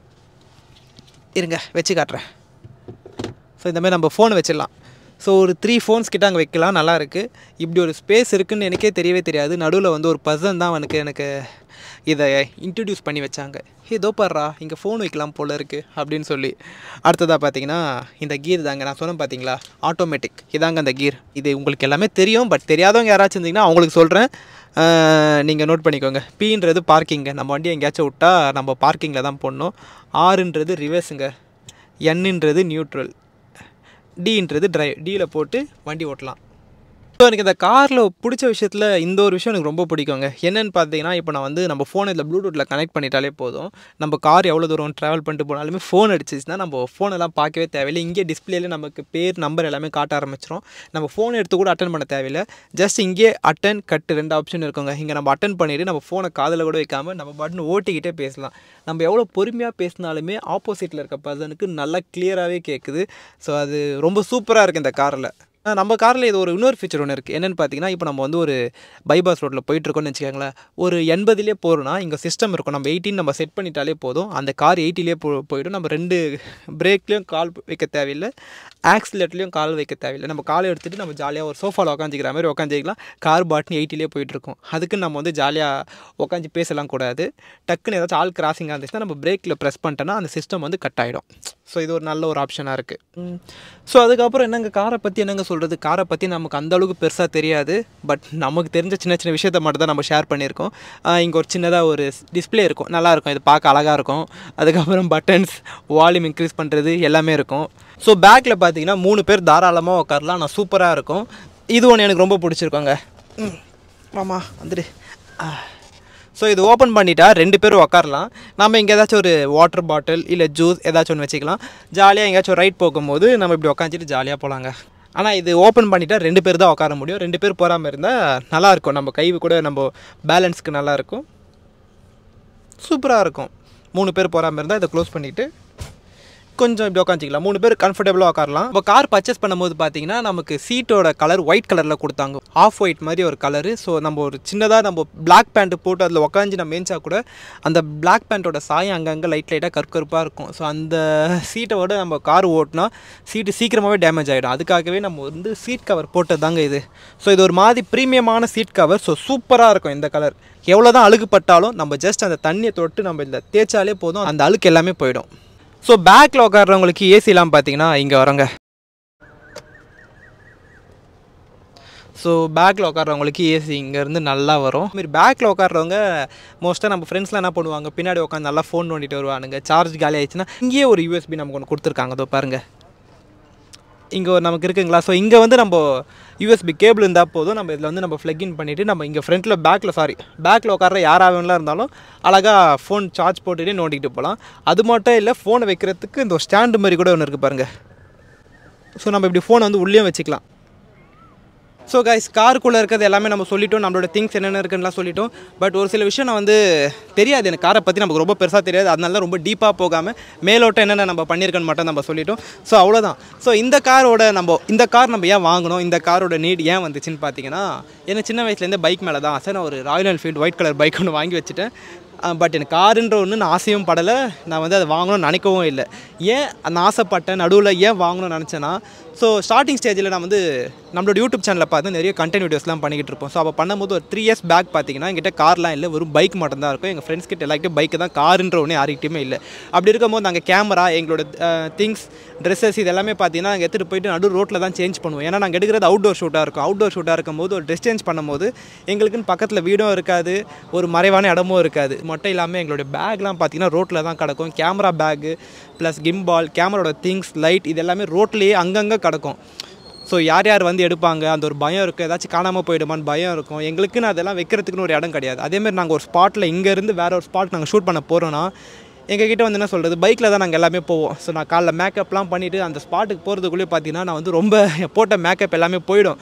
இருங்க வச்சு காட்டுறேன் ஸோ இந்த மாதிரி நம்ம ஃபோன் வச்சிடலாம் ஸோ ஒரு த்ரீ ஃபோன்ஸ் கிட்ட அங்கே வைக்கலாம் நல்லா இருக்கு இப்படி ஒரு ஸ்பேஸ் இருக்குன்னு எனக்கே தெரியவே தெரியாது நடுவில் வந்து ஒரு பர்சன் தான் எனக்கு எனக்கு இதை இன்ட்ரடியூஸ் பண்ணி வச்சாங்க ஏதோ பர்றா இங்கே ஃபோன் வைக்கலாம் போல இருக்குது அப்படின்னு சொல்லி அடுத்ததாக பார்த்தீங்கன்னா இந்த கீர் தாங்க நான் சொன்னேன் பார்த்தீங்களா ஆட்டோமேட்டிக் இதாங்க அந்த கீர் இது உங்களுக்கு எல்லாமே தெரியும் பட் தெரியாதவங்க யாராச்சும் இருந்தீங்கன்னா அவங்களுக்கு சொல்கிறேன் நீங்கள் நோட் பண்ணிக்கோங்க பீன்றது பார்க்கிங்க நம்ம வண்டி எங்கேயாச்சும் விட்டா நம்ம பார்க்கிங்கில் தான் போடணும் ஆறுன்றது ரிவர்ஸுங்க என்னன்றது நியூட்ரல் டீன்றது டிரைவ் டீயில் போட்டு வண்டி ஓட்டலாம் ஸோ எனக்கு இந்த காரில் பிடிச்ச விஷயத்தில் இந்த ஒரு விஷயம் எனக்கு ரொம்ப பிடிக்குங்க என்னென்னு பார்த்தீங்கன்னா இப்போ நான் வந்து நம்ம ஃபோனை இதில் ப்ளூடூத்தில் கனெக்ட் பண்ணிட்டாலே போதும் நம்ம கார் எவ்வளோ தூரம் ட்ராவல் பண்ணிட்டு போனாலுமே ஃபோன் அடிச்சிச்சுன்னா நம்ம ஃபோனெல்லாம் பார்க்கவே தேவையில்லை இங்கே டிஸ்பிளேல நமக்கு பேர் நம்பர் எல்லாமே காட்ட ஆரம்பிச்சிடும் நம்ம ஃபோன் எடுத்து கூட அட்டன் பண்ண தேவையில்லை ஜஸ்ட் இங்கே அட்டன் கட்டு ரெண்டு ஆப்ஷன் இருக்குங்க இங்கே நம்ம அட்டன் பண்ணிவிட்டு நம்ம ஃபோனை காதில் கூட வைக்காமல் நம்ம பட்டன் ஓட்டிக்கிட்டே பேசலாம் நம்ம எவ்வளோ பொறுமையாக பேசினாலுமே ஆப்போசிட்டில் இருக்க பர்சனுக்கு நல்லா கிளியராகவே கேட்குது ஸோ அது ரொம்ப சூப்பராக இருக்குது இந்த காரில் ஆ, நம்ம காரில் இது ஒரு இன்னொரு ஃபீச்சர் ஒன்று இருக்குது என்னென்னு பார்த்தீங்கன்னா இப்போ நம்ம வந்து ஒரு பைபாஸ் ரோட்டில் போயிட்டுருக்கோம்னு வச்சுக்கோங்களேன் ஒரு எண்பதுலேயே போகிறோன்னா இங்கே சிஸ்டம் இருக்கும் நம்ம எயிட்டின் நம்ம செட் பண்ணிட்டாலே போதும் அந்த கார் எயிட்டிலே போ போயிடும் நம்ம ரெண்டு பிரேக்லேயும் கால் வைக்க தேவையில்லை ஆக்சிலேட்லேயும் கால் வைக்க தேவையில்லை நம்ம காலை எடுத்துகிட்டு நம்ம ஜாலியாக ஒரு சோஃபாவில் உட்காந்துக்கிற மாதிரி உட்காந்துக்கலாம் கார் பாட்னு எயிட்டிலே போயிட்டுருக்கோம் அதுக்கு நம்ம வந்து ஜாலியாக உட்காந்து பேசலாம் கூடாது டக்குன்னு ஏதாச்சும் ஆள் கிராசிங்காக இருந்துச்சுன்னா நம்ம பிரேக்கில் ப்ரெஸ் பண்ணிட்டோன்னா அந்த சிஸ்டம் வந்து கட் ஆகிடும் ஸோ இது ஒரு நல்ல ஒரு ஆப்ஷனாக இருக்குது ஸோ அதுக்கப்புறம் என்னங்க காரை பற்றி என்னங்க சொல்கிறது காரை பற்றி நமக்கு அந்த அளவுக்கு பெருசாக தெரியாது பட் நமக்கு தெரிஞ்ச சின்ன சின்ன விஷயத்த மட்டும் தான் நம்ம ஷேர் பண்ணியிருக்கோம் இங்கே ஒரு சின்னதாக ஒரு டிஸ்ப்ளே இருக்கும் நல்லா இருக்கும் இது பார்க்க அழகாக இருக்கும் அதுக்கப்புறம் பட்டன்ஸ் வால்யூம் இன்க்ரீஸ் பண்ணுறது எல்லாமே இருக்கும் ஸோ பேக்கில் பார்த்தீங்கன்னா மூணு பேர் தாராளமாக உட்காரலாம் நான் சூப்பராக இருக்கும் இது ஒன்று எனக்கு ரொம்ப பிடிச்சிருக்கோங்க ம் மாமா வந்துடு ஸோ இது ஓப்பன் பண்ணிட்டா ரெண்டு பேரும் உட்காரலாம் நம்ம இங்கே ஏதாச்சும் ஒரு வாட்டர் பாட்டில் இல்லை ஜூஸ் ஏதாச்சும் ஒன்று வச்சுக்கலாம் ஜாலியாக எங்கேயாச்சும் ரைட் போகும்போது நம்ம இப்படி உட்காந்துட்டு ஜாலியாக போகலாங்க ஆனால் இது ஓப்பன் பண்ணிட்டா ரெண்டு பேர் தான் உட்கார முடியும் ரெண்டு பேர் போகாமல் இருந்தால் நல்லாயிருக்கும் நம்ம கை கூட நம்ம பேலன்ஸ்க்கு நல்லாயிருக்கும் சூப்பராக இருக்கும் மூணு பேர் போகாமல் இருந்தால் இதை க்ளோஸ் பண்ணிவிட்டு கொஞ்சம் இப்படி உட்காந்துக்கலாம் மூணு பேர் கம்ஃபர்டபுளாக உட்காரலாம் இப்போ கார் பர்ச்சேஸ் பண்ணும்போது பார்த்தீங்கன்னா நமக்கு சீட்டோட கலர் ஒயிட் கலரில் கொடுத்தாங்க ஆஃப் ஒயிட் மாதிரி ஒரு கலரு ஸோ நம்ம ஒரு சின்னதாக நம்ம பிளாக் பேண்ட் போட்டு அதில் உட்காந்து நம்ம மேய்ச்சா கூட அந்த பிளாக் பேண்ட்டோட சாயம் அங்கங்கே லைட் லைட்டாக கற்கருப்பாக இருக்கும் ஸோ அந்த சீட்டோட நம்ம கார் ஓட்டினா சீட்டு சீக்கிரமாகவே டேமேஜ் ஆகிடும் அதுக்காகவே நம்ம வந்து சீட் கவர் போட்டது தாங்க இது ஸோ இது ஒரு மாதிரி ப்ரீமியமான சீட் கவர் ஸோ சூப்பராக இருக்கும் இந்த கலர் எவ்வளோ தான் அழுக்கு பட்டாலும் நம்ம ஜஸ்ட் அந்த தண்ணியை தொட்டு நம்ம இந்த தேய்ச்சாலே போதும் அந்த அழுக்கு எல்லாமே போயிடும் ஸோ பேக்கில் உட்கார்றவங்களுக்கு ஏசிலாம் பார்த்தீங்கன்னா இங்கே வரங்க ஸோ பேக்கில் உட்கார்றவங்களுக்கு ஏசி இங்கேருந்து நல்லா வரும் இதுமாரி பேக்கில் உட்கார்றவங்க மோஸ்ட்டாக நம்ம ஃப்ரெண்ட்ஸ்லாம் என்ன பண்ணுவாங்க பின்னாடி உட்காந்து நல்லா ஃபோன் நோண்டிட்டு வருவானுங்க சார்ஜ் காலி ஆயிடுச்சுன்னா இங்கேயே ஒரு யூஎஸ்பி நமக்கு ஒன்று கொடுத்துருக்காங்க அதோ பாருங்கள் இங்கே ஒரு நமக்கு இருக்குங்களா ஸோ இங்கே வந்து நம்ம யூஎஸ்பி கேபிள் இருந்தால் போதும் நம்ம இதில் வந்து நம்ம plug in பண்ணிவிட்டு நம்ம இங்கே ஃப்ரண்ட்டில் பேக்கில் சாரி பேக்கில் உட்கார யாராவெல்லாம் இருந்தாலும் அழகாக ஃபோன் சார்ஜ் போட்டுகிட்டே நோண்டிக்கிட்டு போகலாம் அது மட்டும் இல்லை ஃபோனை வைக்கிறதுக்கு இந்த ஸ்டாண்டு மாதிரி கூட ஒன்று இருக்குது பாருங்கள் ஸோ நம்ம இப்படி ஃபோனை வந்து உள்ளேயும் வச்சுக்கலாம் ஸோ கைஸ் காருக்குள்ளே இருக்கிறது எல்லாமே நம்ம சொல்லிட்டோம் நம்மளோட திங்ஸ் என்னென்ன இருக்குன்னுலாம் சொல்லிட்டோம் பட் ஒரு சில விஷயம் நான் வந்து தெரியாது எனக்கு காரை பற்றி நமக்கு ரொம்ப பெருசாக தெரியாது அதனால தான் ரொம்ப டீப்பாக போகாமல் மேலோட்டம் என்னென்ன நம்ம பண்ணியிருக்கோன்னு மட்டும் நம்ம சொல்லிட்டோம் ஸோ அவ்வளோதான் ஸோ இந்த காரோட நம்ம இந்த கார் நம்ம ஏன் வாங்கணும் இந்த காரோட நீட் ஏன் வந்துச்சுன்னு பார்த்தீங்கன்னா எனக்கு சின்ன வயசுலேருந்தே பைக் மேலே தான் ஆசை நான் ஒரு Royal Enfield white colour bike ஒன்று வாங்கி வச்சுட்டேன் பட் எனக்கு காருன்ற ஒன்று நான் ஆசையும் படலை நான் வந்து அதை வாங்கணும்னு நினைக்கவும் இல்லை ஏன் நான் ஆசைப்பட்டேன் நடுவில் ஏன் வாங்கணும்னு நினச்சேன்னா ஸோ ஸ்டார்டிங் ஸ்டேஜில் நான் வந்து நம்மளோட யூடியூப் சேனலில் பார்த்து நிறைய கண்டென்ட் வீடியோஸ்லாம் பண்ணிக்கிட்டு இருப்போம் ஸோ அப்போ பண்ணும்போது ஒரு த்ரீ இயர்ஸ் பேக் பார்த்தீங்கன்னா என்கிட்ட கார்லாம் இல்லை வெறும் பைக் மட்டும்தான் இருக்கும் எங்கள் ஃப்ரெண்ட்ஸ் கிட்ட எல்லாருக்கிட்டும் பைக்கு தான் காருன்ற ஒன்று யாருக்கிட்டையுமே இல்லை அப்படி இருக்கும்போது நாங்கள் கேமரா எங்களோட திங்ஸ் ட்ரெஸ்ஸஸ் இது எல்லாமே பார்த்தீங்கன்னா நாங்கள் எடுத்துகிட்டு போயிட்டு நடு ரோட்டில் தான் சேஞ்ச் பண்ணுவோம் ஏன்னா நாங்கள் எடுக்கிறது அவுட்டோர் ஷூட்டாக இருக்கும் அவுட்டோர் ஷூட்டாக இருக்கும்போது ஒரு ட்ரெஸ் சேஞ்ச் பண்ணும்போது எங்களுக்குன்னு பக்கத்தில் வீடும் இருக்காது ஒரு மறைவான இடமும் இருக்காது மட்டும் இல்லாமல் எங்களுடைய பேக்லாம் பார்த்தீங்கன்னா ரோட்டில் தான் கிடக்கும் கேமரா பேக்கு ப்ளஸ் கிம்பால் கேமராவோட திங்ஸ் லைட் இது எல்லாமே ரோட்லேயே அங்கங்கே கிடக்கும் ஸோ யார் யார் வந்து எடுப்பாங்க அந்த ஒரு பயம் இருக்கும் ஏதாச்சும் காணாமல் போயிடுமான்னு பயம் இருக்கும் எங்களுக்குன்னு அதெல்லாம் வைக்கிறதுக்குன்னு ஒரு இடம் கிடையாது அதேமாதிரி நாங்கள் ஒரு ஸ்பாட்டில் இங்கேருந்து வேற ஒரு ஸ்பாட் நாங்கள் ஷூட் பண்ண போகிறோன்னா எங்ககிட்ட வந்து என்ன சொல்கிறது பைக்கில் தான் நாங்கள் எல்லாமே போவோம் ஸோ நான் காலைல மேக்கப்லாம் பண்ணிவிட்டு அந்த ஸ்பாட்டுக்கு போகிறதுக்குள்ளேயே பார்த்தீங்கன்னா நான் வந்து ரொம்ப போட்ட மேக்கப் எல்லாமே போயிடும்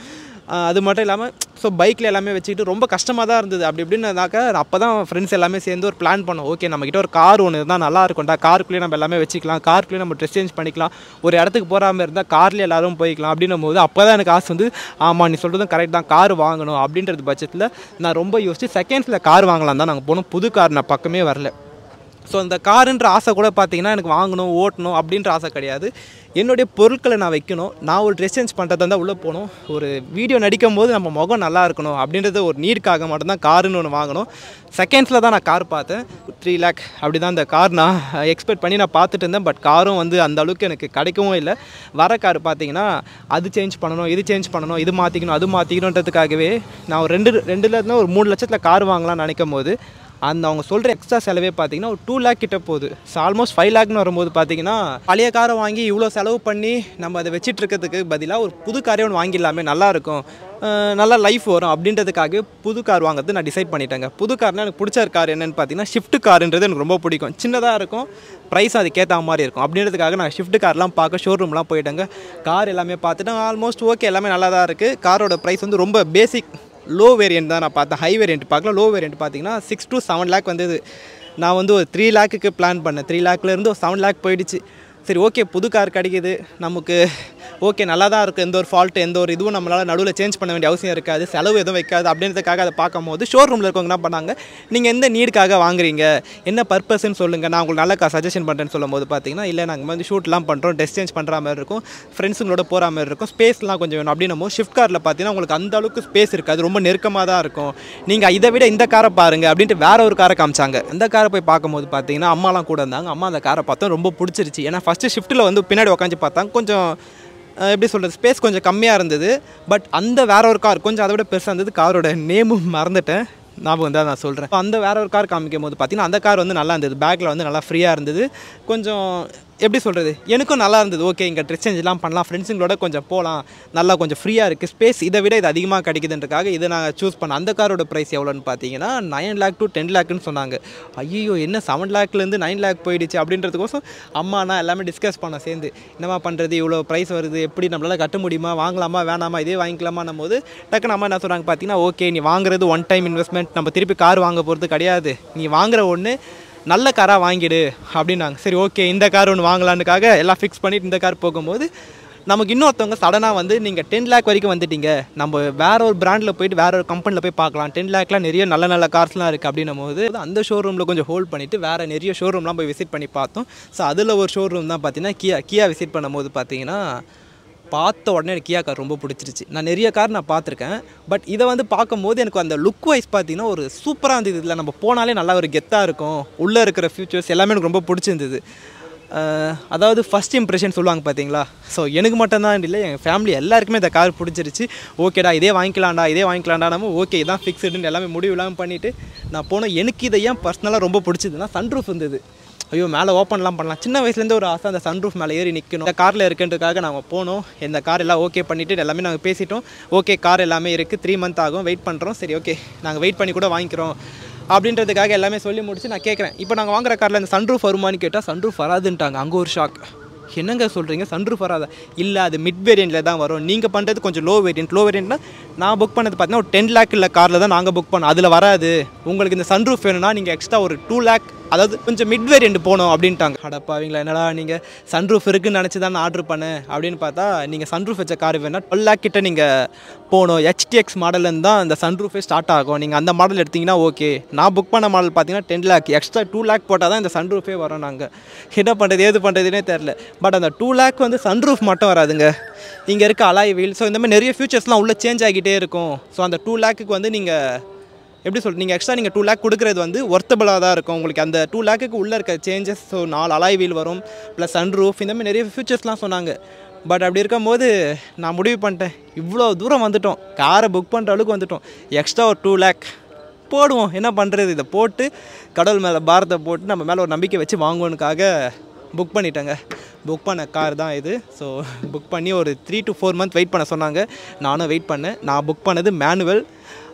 ஆஹ் அது மட்டும் இல்லாமல் ஸோ பைக்கில் எல்லாமே வச்சுக்கிட்டு ரொம்ப கஷ்டமாக தான் இருந்தது அப்படி இப்படின்னாக்கா அப்போ தான் ஃப்ரெண்ட்ஸ் எல்லாமே சேர்ந்து ஒரு பிளான் பண்ணோம் ஓகே நம்மக்கிட்ட ஒரு கார் ஒன்று இருந்தால் நல்லா இருக்கும்டா காருக்குள்ளேயே நம்ம எல்லாமே வச்சுக்கலாம் காருக்குள்ளேயே நம்ம ட்ரெஸ் சேஞ்ச் பண்ணிக்கலாம் ஒரு இடத்துக்கு போகிற மாதிரி இருந்தால் கார்லேயே எல்லாரும் போய்க்கலாம் அப்படின்னும் போது அப்போ தான் எனக்கு ஆசை வந்து ஆமாம் நீ சொல்கிறதும் கரெக்ட் தான் கார் வாங்கணும் அப்படின்றது பட்சத்தில் நான் ரொம்ப யோசிச்சு செகண்ட்ஸில் கார் வாங்கலாம் தான் நாங்கள் போனோம் புது கார் நான் பக்கமே வரல ஸோ அந்த காருன்ற ஆசை கூட பார்த்தீங்கன்னா எனக்கு வாங்கணும் ஓட்டணும் அப்படின்ற ஆசை கிடையாது என்னுடைய பொருட்களை நான் வைக்கணும் நான் ஒரு ட்ரெஸ் சேஞ்ச் பண்ணுறதா இருந்தால் உள்ளே போகணும் ஒரு வீடியோ நடிக்கும் போது நம்ம முகம் நல்லா இருக்கணும் அப்படின்றது ஒரு நீடுக்காக மட்டும்தான் காருன்னு ஒன்று வாங்கணும் செகண்ட்ஸில் தான் நான் கார் பார்த்தேன் த்ரீ லேக் அப்படி தான் அந்த கார் நான் எக்ஸ்பெக்ட் பண்ணி நான் பார்த்துட்டு இருந்தேன் பட் காரும் வந்து அந்த அளவுக்கு எனக்கு கிடைக்கவும் இல்லை வர கார் பார்த்தீங்கன்னா அது சேஞ்ச் பண்ணணும் இது சேஞ்ச் பண்ணணும் இது மாற்றிக்கணும் அது மாற்றிக்கணுன்றதுக்காகவே நான் ஒரு ரெண்டு ரெண்டுல இருந்து ஒரு மூணு லட்சத்தில் கார் வாங்கலாம்னு நினைக்கும் போது அந்த அவங்க சொல்கிற எக்ஸ்ட்ரா செலவே பார்த்தீங்கன்னா ஒரு டூ லேக் கிட்ட போகுது ஸோ ஆல்மோஸ்ட் ஃபைவ் லேக்னு வரும்போது பார்த்தீங்கன்னா பழைய காரை வாங்கி இவ்வளோ செலவு பண்ணி நம்ம அதை வச்சிட்டு இருக்கிறதுக்கு பதிலாக ஒரு புது காரே ஒன்று வாங்கிடலாமே நல்லா இருக்கும் அஹ் நல்லா லைஃப் வரும் அப்படின்றதுக்காக புது கார் வாங்குறது நான் டிசைட் பண்ணிட்டேங்க புது கார்னால் எனக்கு பிடிச்ச கார் என்னன்னு பார்த்தீங்கன்னா ஷிஃப்ட் காருன்றது எனக்கு ரொம்ப பிடிக்கும் சின்னதாக இருக்கும் ப்ரைஸ் அதுக்கேற்ற மாதிரி இருக்கும் அப்படின்றதுக்காக நான் ஷிஃப்ட் கார்லாம் பார்க்க ஷோரூம்லாம் போயிட்டேங்க கார் எல்லாமே பார்த்துட்டு ஆல்மோஸ்ட் ஓகே எல்லாமே நல்லா தான் இருக்குது காரோட ப்ரைஸ் வந்து ரொம்ப பேசிக் லோ வேரியன்ட் தான் நான் பார்த்தேன் ஹை வேரியன்ட் பார்க்கல லோ வேரியன்ட் பார்த்தீங்கன்னா சிக்ஸ் to செவன் லேக் வந்தது நான் வந்து ஒரு த்ரீ லேக்குக்கு பிளான் பண்ணேன் த்ரீ லேக்லேருந்து ஒரு செவன் லேக் போயிடுச்சு சரி ஓகே புது கார் கிடைக்குது நமக்கு ஓகே நல்லா தான் இருக்குது எந்த ஒரு ஃபால்ட்டு எந்த ஒரு இதுவும் நம்மளால் நடுவில் சேஞ்ச் பண்ண வேண்டிய அவசியம் இருக்காது செலவு எதுவும் வைக்காது அப்படின்றதுக்காக அதை பார்க்கும்போது ஷோரூமில் இருக்கவங்க என்ன பண்ணாங்க நீங்கள் எந்த நீடுக்காக வாங்குறீங்க என்ன பர்பஸ்ன்னு சொல்லுங்கள் நான் உங்களுக்கு நல்ல கா சஜஷன் பண்ணுறேன்னு சொல்லும் போது பார்த்தீங்கன்னா இல்லை நாங்கள் வந்து ஷூட்லாம் பண்ணுறோம் ட்ரெஸ் சேஞ்ச் பண்ணுற மாதிரி இருக்கும் ஃப்ரெண்ட்ஸுங்களோட போகிற மாதிரி இருக்கும் ஸ்பேஸ்லாம் கொஞ்சம் வேணும் அப்படின்னும் போது ஷிஃப்ட் காரில் பார்த்தீங்கன்னா உங்களுக்கு அந்த அளவுக்கு ஸ்பேஸ் இருக்காது ரொம்ப நெருக்கமாக தான் இருக்கும் நீங்கள் இதை விட இந்த காரை பாருங்க அப்படின்ட்டு வேற ஒரு காரை காமிச்சாங்க அந்த காரை போய் பார்க்கும்போது பார்த்தீங்கன்னா அம்மாலாம் கூட இருந்தாங்க அம்மா அந்த காரை பார்த்தா ரொம்ப பிடிச்சிருச்சு ஏன்னா ஃபஸ்ட்டு ஷிஃப்ட்டில் வந்து பின்னாடி உட்காந்து பார்த்தாங்க கொஞ்சம் அஹ், எப்படி சொல்கிறது ஸ்பேஸ் கொஞ்சம் கம்மியாக இருந்தது பட் அந்த வேற ஒரு கார் கொஞ்சம் அதை விட பெருசாக இருந்தது காரோட நேமும் மறந்துட்டேன் ஞாபகம் தான் நான் சொல்கிறேன் அந்த வேற ஒரு கார் காமிக்கும் போது பார்த்தீங்கன்னா அந்த கார் வந்து நல்லா இருந்தது பேக்கில் வந்து நல்லா ஃப்ரீயாக இருந்தது கொஞ்சம் எப்படி சொல்கிறது எனக்கும் நல்லா இருந்தது ஓகே இங்கே ட்ரெஸ் சேஞ்செலாம் பண்ணலாம் ஃப்ரெண்ட்ஸுங்களோட கொஞ்சம் போகலாம் நல்லா கொஞ்சம் ஃப்ரீயாக இருக்குது ஸ்பேஸ் இதை விட இது அதிகமாக கிடைக்குதுன்றக்காக இதை நாங்கள் சூஸ் பண்ணோம் அந்த காரோட ப்ரைஸ் எவ்வளோன்னு பார்த்தீங்கன்னா நைன் லேக் டு டென் லேக்குன்னு சொன்னாங்க ஐயோ என்ன செவன் லேக்லேருந்து நைன் லேக் போயிடுச்சு அப்படின்றதுக்கோசம் அம்மா நான் எல்லாமே டிஸ்கஸ் பண்ண சேர்ந்து என்னம்மா பண்ணுறது இவ்வளோ ப்ரைஸ் வருது எப்படி நம்மளால் கட்ட முடியுமா வாங்கலாமா வேணாமா இதே வாங்கிக்கலாமான்னும் போது டக்குன்னு அம்மா என்ன சொல்கிறாங்க பார்த்தீங்கன்னா ஓகே நீ வாங்குறது ஒன் டைம் இன்வெஸ்ட்மெண்ட் நம்ம திருப்பி கார் வாங்க போகிறது கிடையாது நீ வாங்குற ஒன்று நல்ல காராக வாங்கிடு அப்படின்னாங்க சரி ஓகே இந்த கார் ஒன்று வாங்கலான்னுக்காக எல்லாம் ஃபிக்ஸ் பண்ணிட்டு இந்த கார் போகும்போது நமக்கு இன்னொருத்தவங்க சடனாக வந்து நீங்கள் டென் லேக் வரைக்கும் வந்துட்டீங்க நம்ம வேற ஒரு பிராண்டில் போயிட்டு வேற ஒரு கம்பெனியில் போய் பார்க்கலாம் டென் லேக்லாம் நிறைய நல்ல நல்ல கார்ஸ்லாம் இருக்குது அப்படின்னும் போது அந்த ஷோரூமில் கொஞ்சம் ஹோல்ட் பண்ணிவிட்டு வேறு நிறைய ஷோரூம்லாம் போய் விசிட் பண்ணி பார்த்தோம் ஸோ அதில் ஒரு ஷோரூம் தான் பார்த்தீங்கன்னா கியா கியா விசிட் பண்ணும்போது பார்த்தீங்கன்னா பார்த்த உடனே எனக்கு கியா கார் ரொம்ப பிடிச்சிருச்சு நான் நிறைய கார் நான் பார்த்துருக்கேன் பட் இதை வந்து பார்க்கும்போது எனக்கு அந்த லுக் வைஸ் பார்த்தீங்கன்னா ஒரு சூப்பராக இருந்தது இதில் நம்ம போனாலே நல்லா ஒரு கெத்தாக இருக்கும் உள்ளே இருக்கிற ஃபியூச்சர்ஸ் எல்லாமே எனக்கு ரொம்ப பிடிச்சிருந்தது அஹ், அதாவது ஃபஸ்ட் இம்ப்ரெஷன் சொல்லுவாங்க பார்த்தீங்களா ஸோ எனக்கு மட்டும்தான் இல்லை எங்கள் ஃபேமிலி எல்லாருக்குமே இந்த கார் பிடிச்சிருச்சு ஓகேடா இதே வாங்கிக்கலாம்டா இதே வாங்கிக்கலாம்டா நம்ம ஓகே இதான் ஃபிக்ஸ்டுன்னு எல்லாமே முடிவு இல்லாமல் பண்ணிவிட்டு நான் போனேன் எனக்கு இதை ஏன் பர்சனலாக ரொம்ப பிடிச்சதுன்னா சன்ரூஃப் இருந்தது ஐயோ மேலே ஓப்பன்லாம் பண்ணலாம் சின்ன வயசுலேருந்து ஒரு ஆசை அந்த சன்ரூஃப் மேலே ஏறி நிற்கணும் இந்த காரில் இருக்குன்றதுக்காக நாங்கள் போனோம் இந்த கார் எல்லாம் ஓகே பண்ணிவிட்டு எல்லாமே நாங்கள் பேசிட்டோம் ஓகே கார் எல்லாமே இருக்குது த்ரீ மந்த் ஆகும் வெயிட் பண்ணுறோம் சரி ஓகே நாங்கள் வெயிட் பண்ணி கூட வாங்கிக்கிறோம் அப்படின்றதுக்காக எல்லாமே சொல்லி முடிச்சு நான் கேட்குறேன் இப்போ நாங்கள் வாங்குற காரில் இந்த சன்ரூஃப் வருமான்னு கேட்டால் சன்ரூஃப் வராதுன்ட்டாங்க அங்கே ஒரு ஷாக் என்னங்க சொல்கிறீங்க சன்ரூஃப் வராதா இல்லை அது மிட் வேரியண்ட்டில் தான் வரும் நீங்கள் பண்ணுறது கொஞ்சம் லோ வேரியன்ட் லோ வேரியண்ட்னா நான் புக் பண்ணது பார்த்தீங்கன்னா ஒரு டென் லேக் இல்லை காரில் தான் நாங்கள் புக் பண்ணோம் அதில் வராது உங்களுக்கு இந்த சன்ரூஃப் வேணும்னா நீங்கள் எக்ஸ்ட்ரா ஒரு டூ லேக் அதாவது கொஞ்சம் மிட் வேரியண்ட் போகணும் அப்படின்ட்டாங்க அடப்பாவீங்களா என்னடா நீங்கள் சன்ரூஃப் இருக்குன்னு நினச்சி தான் நான் ஆர்டர் பண்ணேன் அப்படின்னு பார்த்தா நீங்கள் சன்ரூஃப் வச்ச கார் வேணால் டுவெல் லேக் கிட்ட நீங்கள் போகணும் ஹெச்டிஎக்ஸ் மாடல்லேருந்து தான் இந்த சன்ரூஃபே ஸ்டார்ட் ஆகும் நீங்கள் அந்த மாடல் எடுத்தீங்கன்னா ஓகே நான் புக் பண்ண மாடல் பார்த்தீங்கன்னா ten lakh extra two lakh போட்டால் தான் இந்த சன்ரூஃபே வரும் நாங்கள் என்ன பண்ணுறது ஏது பண்ணுறதுனே தெரில பட் அந்த டூ லேக் வந்து சன்ரூஃப் மட்டும் வராதுங்க இங்கே இருக்க அலாய் வீல் ஸோ இந்த மாதிரி நிறைய ஃபியூச்சர்ஸ்லாம் உள்ளே சேஞ்ச் ஆகிட்டே இருக்கும் ஸோ அந்த டூ லேக்குக்கு வந்து நீங்கள் எப்படி சொல்றது நீங்கள் எக்ஸ்ட்ரா நீங்கள் டூ லேக் கொடுக்குறது வந்து ஒர்த்தபிளாக தான் இருக்கும் உங்களுக்கு அந்த டூ லேக்குக்கு உள்ளே இருக்க சேஞ்சஸ் ஸோ நாலு அலாய் வீல் வரும் ப்ளஸ் சன்ரூஃப் இந்த மாதிரி நிறைய ஃபியூச்சர்ஸ்லாம் சொன்னாங்க பட் அப்படி இருக்கும்போது நான் முடிவு பண்ணிட்டேன் இவ்வளோ தூரம் வந்துட்டோம் காரை புக் பண்ணுற அளவுக்கு வந்துட்டோம் எக்ஸ்ட்ரா ஒரு டூ லேக் போடுவோம் என்ன பண்ணுறது இதை போட்டு கடவுள் மேலே பாரத்தை போட்டு நம்ம மேலே ஒரு நம்பிக்கை வச்சு வாங்குவோனுக்காக புக் பண்ணிட்டேங்க புக் பண்ண கார் தான் இது ஸோ புக் பண்ணி ஒரு three to four month wait பண்ண சொன்னாங்க நானும் வெயிட் பண்ணேன் நான் புக் பண்ணது மேனுவல்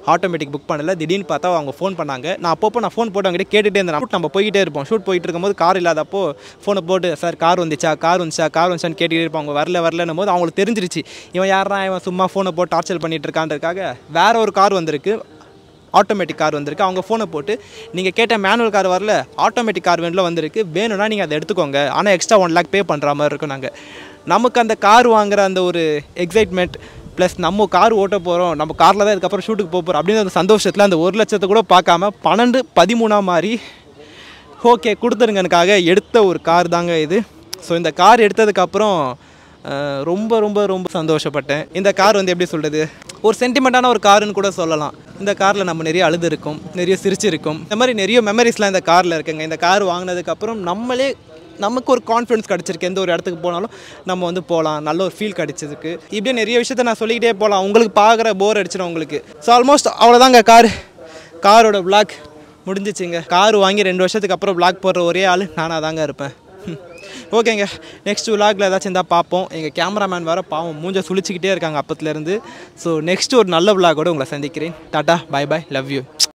ஆட்டோமேட்டிக் புக் பண்ணல திடீர்னு பார்த்தா அவங்க ஃபோன் பண்ணாங்க நான் அப்பப்போ நான் ஃபோன் போட்டு அவங்ககிட்ட கேட்டுகிட்டே இருந்தேன் ஷூட் நம்ம போய்கிட்டே இருப்போம் ஷூட் போயிட்டு இருக்கும்போது கார் இல்லாதப்போ ஃபோனை போட்டு சார் கார் வந்துச்சா கார் வந்துச்சா கார் வந்துச்சான்னு கேட்டுகிட்டே இருப்பாங்க அவங்க வரல வரலன்னும் போது அவங்களுக்கு தெரிஞ்சிருச்சு இவன் யாரா இவன் சும்மா ஃபோனை போட்டு டார்ச்சர் பண்ணிட்டு இருக்கான்றதுக்காக வேற ஒரு கார் வந்திருக்கு ஆட்டோமேட்டிக் கார் வந்திருக்கு அவங்க ஃபோனை போட்டு நீங்கள் கேட்ட மேனுவல் கார் வரல ஆட்டோமேட்டிக் கார் வேணும்ல வந்திருக்கு வேணும்னா நீங்கள் அதை எடுத்துக்கோங்க ஆனால் எக்ஸ்ட்ரா ஒன் லேக் பே பண்ணுற மாதிரி இருக்கும் நாங்கள் நமக்கு அந்த கார் வாங்குற அந்த ஒரு எக்ஸைட்மெண்ட் ப்ளஸ் நம்ம கார் ஓட்ட போகிறோம் நம்ம காரில் தான் இதுக்கப்புறம் ஷூட்டுக்கு போக போகிறோம் அப்படின்ற அந்த சந்தோஷத்தில் அந்த ஒரு லட்சத்தை கூட பார்க்காம பன்னெண்டு பதிமூணா மாதிரி ஓகே கொடுத்துருங்கனுக்காக எடுத்த ஒரு கார் தாங்க இது ஸோ இந்த கார் எடுத்ததுக்கப்புறம் அஹ், ரொம்ப ரொம்ப ரொம்ப சந்தோஷப்பட்டேன் இந்த கார் வந்து எப்படி சொல்கிறது ஒரு சென்டிமெண்ட்டான ஒரு காருன்னு கூட சொல்லலாம் இந்த காரில் நம்ம நிறைய அழுது இருக்கும் நிறைய சிரிச்சிருக்கும் இந்த மாதிரி நிறைய மெமரிஸ்லாம் இந்த காரில் இருக்குங்க இந்த கார் வாங்கினதுக்கப்புறம் நம்மளே நமக்கு ஒரு கான்ஃபிடன்ஸ் கிடச்சிருக்கு எந்த ஒரு இடத்துக்கு போனாலும் நம்ம வந்து போகலாம் நல்ல ஒரு ஃபீல் கிடச்சிருக்கு இப்படியே நிறைய விஷயத்த நான் சொல்லிக்கிட்டே போகலாம் உங்களுக்கு பார்க்குற போர் அடிச்சிடும் உங்களுக்கு ஸோ ஆல்மோஸ்ட் அவ்வளோதாங்க கார் காரோட விளாக் முடிஞ்சிச்சுங்க கார் வாங்கி ரெண்டு வருஷத்துக்கு அப்புறம் விளாக் போடுற ஒரே ஆள் நானாக தாங்க இருப்பேன் ஓகேங்க நெக்ஸ்ட் விளாகில் ஏதாச்சும் இருந்தால் பார்ப்போம் எங்கள் கேமராமேன் வேறு பாவம் மூஞ்ச சுழிச்சிக்கிட்டே இருக்காங்க அப்பத்துலேருந்து ஸோ நெக்ஸ்ட் ஒரு நல்ல விளாகோட உங்களை சந்திக்கிறேன் tata bye bye love you